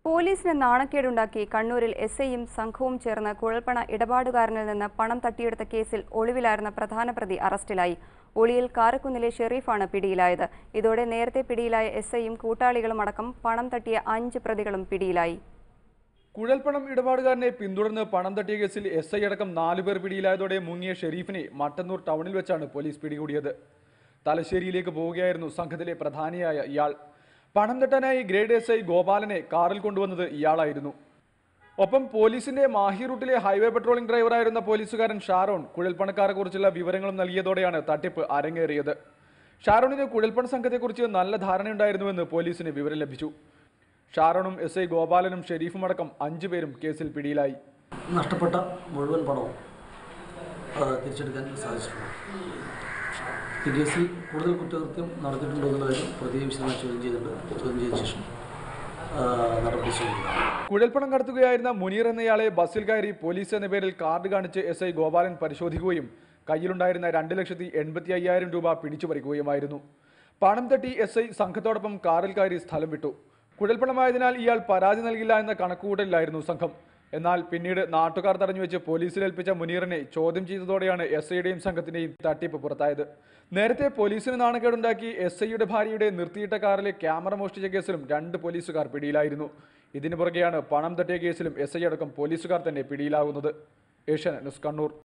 പോലീസിന് നാണക്കേടുണ്ടാക്കി കണ്ണൂരിൽ എസ് ഐയും സംഘവും ചേർന്ന് കുഴൽപ്പണ ഇടപാടുകാരനിൽ നിന്ന് പണം തട്ടിയെടുത്ത കേസിൽ ഒളിവിലായിരുന്ന പ്രധാന പ്രതി അറസ്റ്റിലായി ഒളിയിൽ കാരക്കുന്നിലെ ഷെറീഫാണ് പിടിയിലായത് ഇതോടെ നേരത്തെ പിടിയിലായ എസ് ഐയും കൂട്ടാളികളും അടക്കം പണം തട്ടിയ അഞ്ച് പ്രതികളും പിടിയിലായി കുഴൽപ്പണം ഇടപാടുകാരനെ പിന്തുടർന്ന് പണം തട്ടിയ കേസിൽ എസ് ഐ അടക്കം നാലുപേർ പിടിയിലായതോടെ മുങ്ങിയ ഷെരീഫിനെ മട്ടന്നൂർ ടൗണിൽ വെച്ചാണ് പോലീസ് പിടികൂടിയത് തലശ്ശേരിയിലേക്ക് പോവുകയായിരുന്നു സംഘത്തിലെ പ്രധാനിയായ ഇയാൾ പണം തട്ടാനായി ഗ്രേഡ് എസ് ഐ ഗോപാലനെ കാറിൽ കൊണ്ടുവന്നത് ഇയാളായിരുന്നു ഒപ്പം പോലീസിന്റെ മാഹി റൂട്ടിലെ ഹൈവേ പെട്രോളിംഗ് ഡ്രൈവറായിരുന്ന പോലീസുകാരൻ ഷാരോൺ കുഴൽപ്പണക്കാരെ കുറിച്ചുള്ള വിവരങ്ങളും നൽകിയതോടെയാണ് തട്ടിപ്പ് അരങ്ങേറിയത് ഷാരോണിന് കുഴൽപ്പണ സംഘത്തെക്കുറിച്ച് നല്ല ധാരണയുണ്ടായിരുന്നുവെന്ന് പോലീസിന് വിവരം ലഭിച്ചു ഷാരോണും എസ് ഐ ഗോപാലനും ഷെരീഫും അടക്കം അഞ്ചു പേരും കേസിൽ പിടിയിലായി നഷ്ടപ്പെട്ട മുഴുവൻ പണവും ആ, തിരിച്ചെടുക്കാൻ സാധിച്ചിട്ടുണ്ട് ഈ കേസിൽ കൂടുതൽ കുറ്റകൃത്യം നടത്തിയിട്ടുണ്ടോ എന്നുള്ള കാര്യം പ്രതിയെ വിശദമായി ചോദ്യം ചെയ്തിട്ടുണ്ട് ചോദ്യം ചെയ്ത ശേഷം ആ, നടപടി സ്വീകരിക്കാം കുഴൽപ്പണം കടത്തുകയായിരുന്ന മുനീർ എന്നയാളെ ബസ്സിൽ കയറി പോലീസ് എന്ന പേരിൽ കാർഡ് കാണിച്ച് എസ് ഐ ഗോപാലൻ പരിശോധിക്കുകയും കയ്യിലുണ്ടായിരുന്ന രണ്ട് ലക്ഷത്തി എൺപത്തി അയ്യായിരം രൂപ പിടിച്ചു പറിക്കുകയുമായിരുന്നു പണം തട്ടി എസ് ഐ സംഘത്തോടൊപ്പം കാറിൽ കയറി സ്ഥലം വിട്ടു കുഴൽപ്പണമായതിനാൽ ഇയാൾ പരാതി നൽകില്ല എന്ന കണക്കുകൂട്ടലിലായിരുന്നു സംഘം എന്നാൽ പിന്നീട് നാട്ടുകാർ തടഞ്ഞു വെച്ച് പോലീസിൽ ഏൽപ്പിച്ച മുനീറിനെ ചോദ്യം ചെയ്തതോടെയാണ് എസ് ഐയുടെയും സംഘത്തിന്റെയും തട്ടിപ്പ് പുറത്തായത് നേരത്തെ പോലീസിന് നാണക്കേടുണ്ടാക്കി എസ് ഐയുടെ ഭാര്യയുടെ നിർത്തിയിട്ട കാറിലെ ക്യാമറ മോഷ്ടിച്ച കേസിലും രണ്ട് പോലീസുകാർ പിടിയിലായിരുന്നു ഇതിനു പുറകെയാണ് പണം തട്ടിയ കേസിലും എസ് ഐ അടക്കം പോലീസുകാർ തന്നെ പിടിയിലാകുന്നത് ഏഷ്യാനെറ്റ് ന്യൂസ് കണ്ണൂർ